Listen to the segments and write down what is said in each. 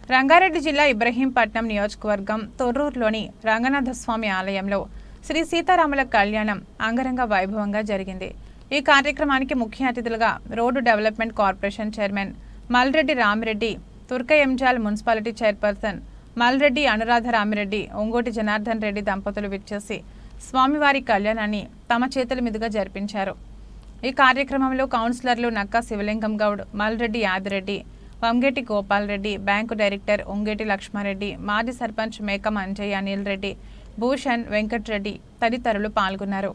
రంగారెడ్డి జిల్లా ఇబ్రహీంపట్నం నియోజకవర్గం తొర్రూరులోని రంగనాథస్వామి ఆలయంలో శ్రీ సీతారాముల కళ్యాణం అంగరంగ వైభవంగా జరిగింది ఈ కార్యక్రమానికి ముఖ్య అతిథులుగా road development corporation chairman Malreddy Ramireddy Turkayamjal municipality chairperson Malreddy Anuradha Ramireddy Ongoti Janardhan Reddy దంపతులు విచ్చేసి స్వామివారి కళ్యాణాన్ని తమ చేతుల మీదుగా జరిపించారు ఈ కార్యక్రమంలో కౌన్సిలర్లు నక్కా శివలింగం గౌడ్ మల్రెడ్డి యాదిరెడ్డి వంగేటి గోపాల్ రెడ్డి బ్యాంకు డైరెక్టర్ ఉంగేటి లక్ష్మారెడ్డి మాజీ సర్పంచ్ మేకం అంజయ్ అనిల్ రెడ్డి భూషణ్ వెంకట్రెడ్డి తదితరులు పాల్గొన్నారు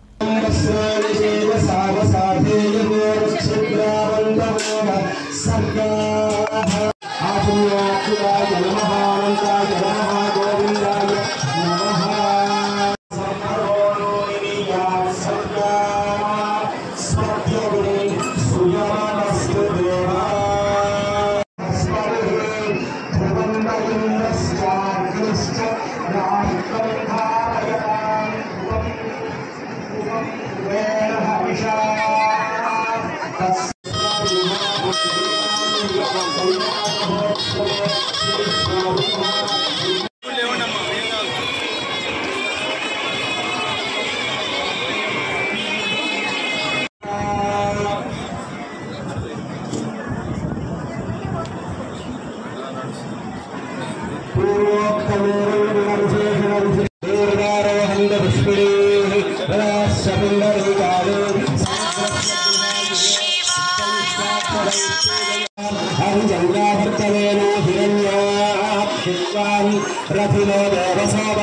రథిలో దేవసావ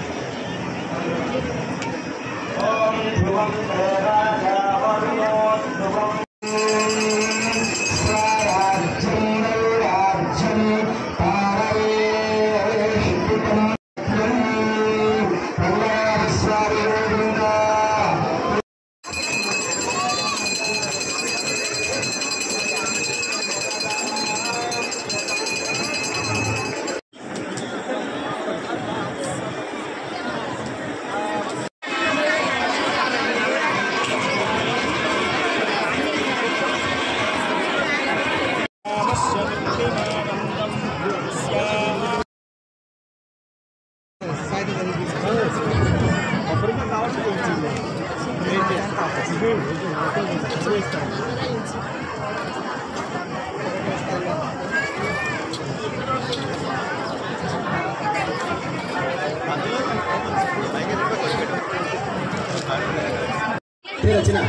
పేరు వచ్చిన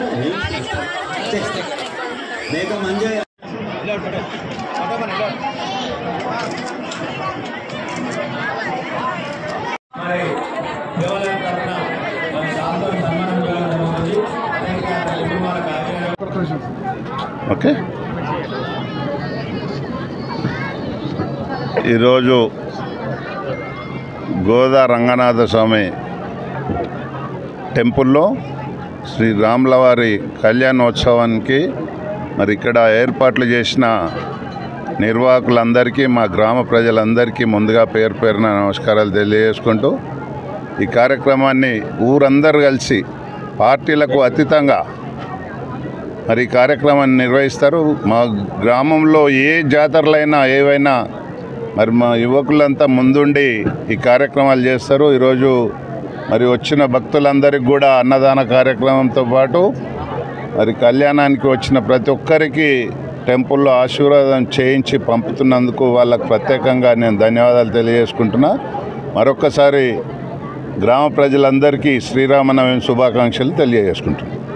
మేక మంజయ్య మరి దేవాలయం తరఫున మన శాంతం సన్మానం చేయడం జరుగుతుంది అదేవిధంగా అతని కుటుంబాల కార్యక్రమం ఓకే ఈరోజు గోదా రంగనాథ స్వామి టెంపుల్లో శ్రీ రాములవారి కళ్యాణోత్సవానికి మరి ఇక్కడ ఏర్పాట్లు చేసిన నిర్వాహకులందరికీ మా గ్రామ ప్రజలందరికీ ముందుగా పేరు పేరున నమస్కారాలు తెలియజేసుకుంటూ ఈ కార్యక్రమాన్ని ఊరందరూ కలిసి పార్టీలకు అతీతంగా మరి ఈ కార్యక్రమాన్ని నిర్వహిస్తారు మా గ్రామంలో ఏ జాతరలైనా ఏవైనా మరి మా యువకులంతా ముందుండి ఈ కార్యక్రమాలు చేస్తారు ఈరోజు మరి వచ్చిన భక్తులందరికీ కూడా అన్నదాన కార్యక్రమంతో పాటు మరి కళ్యాణానికి వచ్చిన ప్రతి ఒక్కరికి టెంపుల్లో ఆశీర్వాదం చేయించి పంపుతున్నందుకు వాళ్ళకు ప్రత్యేకంగా నేను ధన్యవాదాలు తెలియజేసుకుంటున్నా మరొక్కసారి గ్రామ ప్రజలందరికీ శ్రీరామనవమి శుభాకాంక్షలు తెలియజేసుకుంటున్నాను